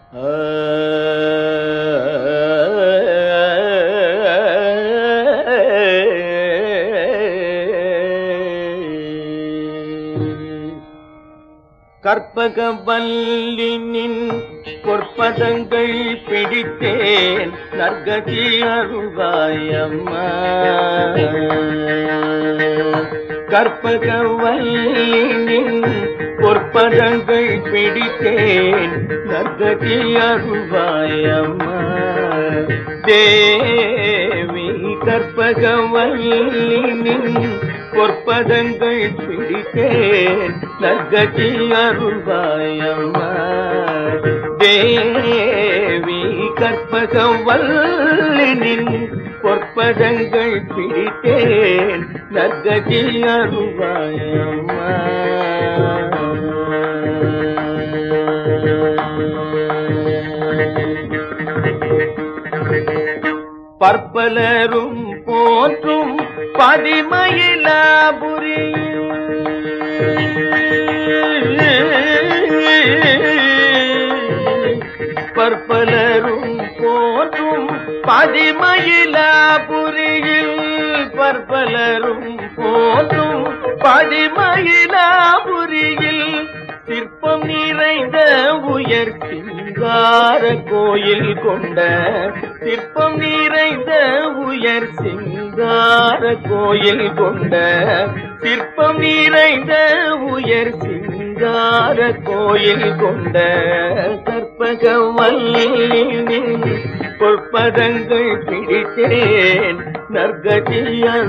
கற்பக வல்லினின் பொற்பதங்கள் பிடித்தேன் நற்கதி அருள்வாயம்மா கற்பக வல்லினின் பொற்பதங்கள் பிடித்தேன் நற்கதி அருள்வாயம்மா தேவி கற்பக வல்லினின் பொற்பதங்கள் பிடித்தேன் நற்கதி அருள்வாயம்மா தேவி கற்பக வல்லினின் பொற்பதங்கள் பிடித்தேன் நற்கதி அருள்வாயம்மா பற்பலரும் போற்றும் பதிமயிலாபுரி பற்பலரும் போற்றும் பதிமயிலாபுரியில் பற்பலரும் போற்றும் பதிமயிலாபுரியில் சிற்பம் நிறைந்த உயர் சிங்கார கோயில் கொண்ட சிற்பம் நிறைந்த உயர் சிங்கார கோயில் கொண்ட சிற்பம் நிறைந்த உயர் சிங்கார கோயில் கொண்ட கற்பக வல்லினின் பொற்பதங்கள் பிடித்தேன் நற்கதி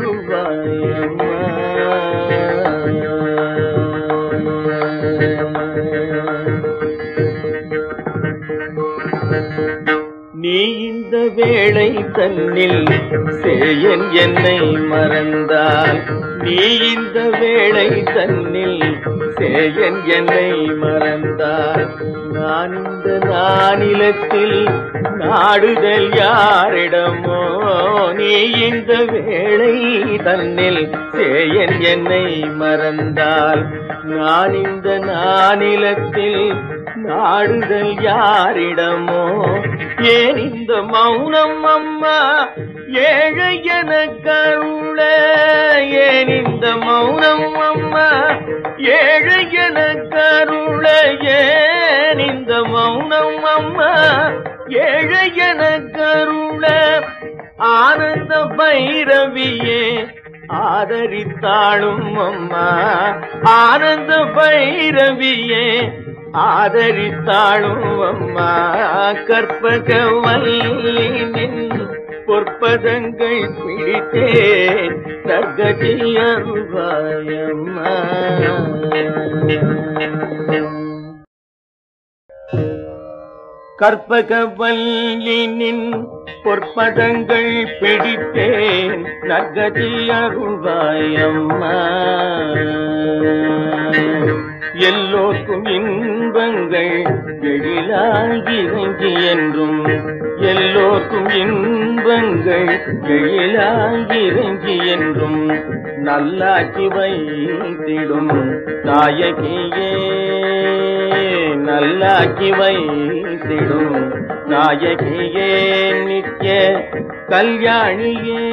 நீ இந்த வேளை தன்னில் சேயன் என்னை மறந்தால் நீ இந்த வேளை தன்னில் சேயன் என்னை மறந்தால் நான் இந்த நானிலத்தில் நாடுதல் யாரிடமோ நீ இந்த வேளை தன்னில் சேயன் என்னை மறந்தால் நான் இந்த நானிலத்தில் நாடுதல் யாரிடமோ ஏன் இந்த மௌனம் அம்மா ஏழை என கருள ஏன் இந்த மௌனம் அம்மா ஏழை என கருள ஏன் இந்த மௌனம் அம்மா ஏழை என கருள ஆனந்த பைரவியே ஆதரித்தாளும் அம்மா ஆனந்த பைரவியே ஆதரித்தாளும் அம்மா கற்பக வல்லினின் பொற்பதங்கள் பிடித்தேன் தர்கதி அருவாயம்மா கற்பக வல்லினின் பொற்பதங்கள் பிடித்தேன் நற்கதி அருள்வாயம்மா எல்லோர்க்கும் இன்பங்கள் எழிலாகி இறங்கி என்றும் எல்லோர்க்கும் இன்பங்கள் எழிலாகி இறங்கி என்றும் நல்லாக்கி வைத்திடும் நாயகியே நல்லாக்கி வைத்திடும் நாயகியே நித்ய கல்யாணியே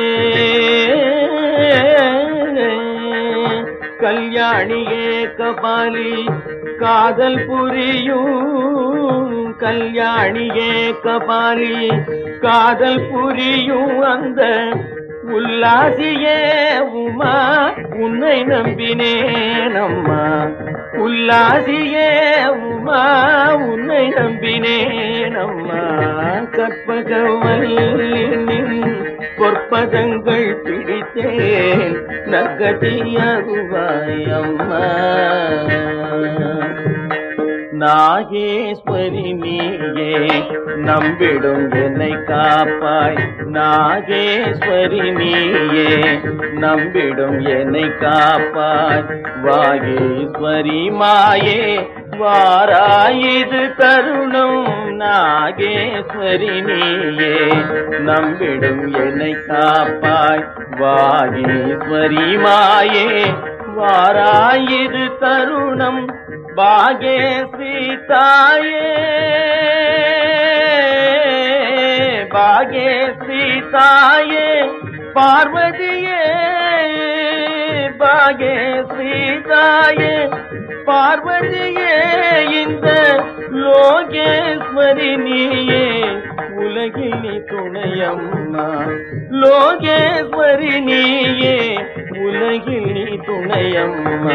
கல்யாணியே கபாலி காதல் புரியும் கல்யாணியே கபாலி காதல் புரியும் அந்த உல்லாசியே உமா உன்னை நம்பினேன் அம்மா உல்லாசியே உமா உன்னை நம்பினேன் அம்மா கற்பகவல்லினின் பொற்பதங்கள் பிடித்தேன் நகதி அருவாய் அம்மா நாகேஸ்வரி நீயே நம்பிடும் என்னை காப்பாய் நாகேஸ்வரி நீயே நம்பிடும் என்னை காப்பாய் வாகேஸ்வரி மாயே வாராயிது தருணம் நாகேஸ்வரி நீயே நம்பிடும் என்னை காப்பாய் வாகேஸ்வரி மாயே வாராயிது தருணம் பாகேஸ்ரீ தாயே பாகே சீதாயே பார்வதியே பாகே சீதாயே பார்வதியே இந்த லோகேஸ்வரி நீயே உலகில் நீ துணையம்மா லோகேஸ்வரி நீயே உலகில் நீ துணையம்மா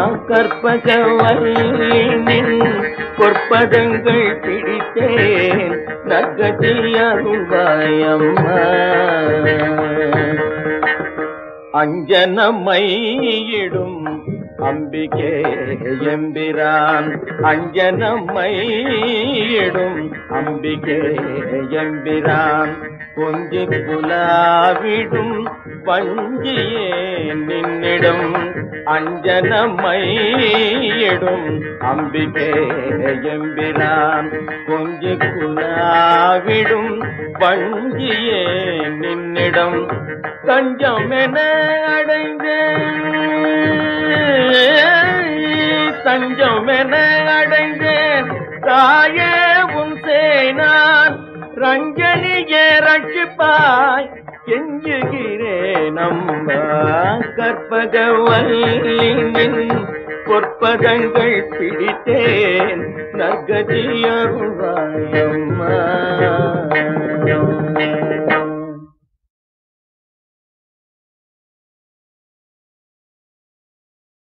கற்பகவல்லின் பொற்பதங்கள் பிடித்தேன் நகத்தில் அருள்வாயம்மா அஞ்சனமையிடும் அம்பிகே எம்பிரான் அஞ்சனமையிடும் அம்பிகே எம்பிரான் கொஞ்சி குலாவிடும் பஞ்சியே நின்னிடும் அஞ்சனமையிடும் அம்பிகே எம்பிரான் கொஞ்சி குலாவிடும் பஞ்சியே நின்னிடம் தஞ்சம் என அடைந்தேன் தஞ்சம் என அடைந்தேன் தாயே உன் சேனான் ரஞ்சனியே ரட்சிப்பாய் கெஞ்சுகிறேன் அம்மா கற்பகவல்லின் பொற்பதங்கள் பிடித்தேன் நகதி அருள்வாய் அம்மா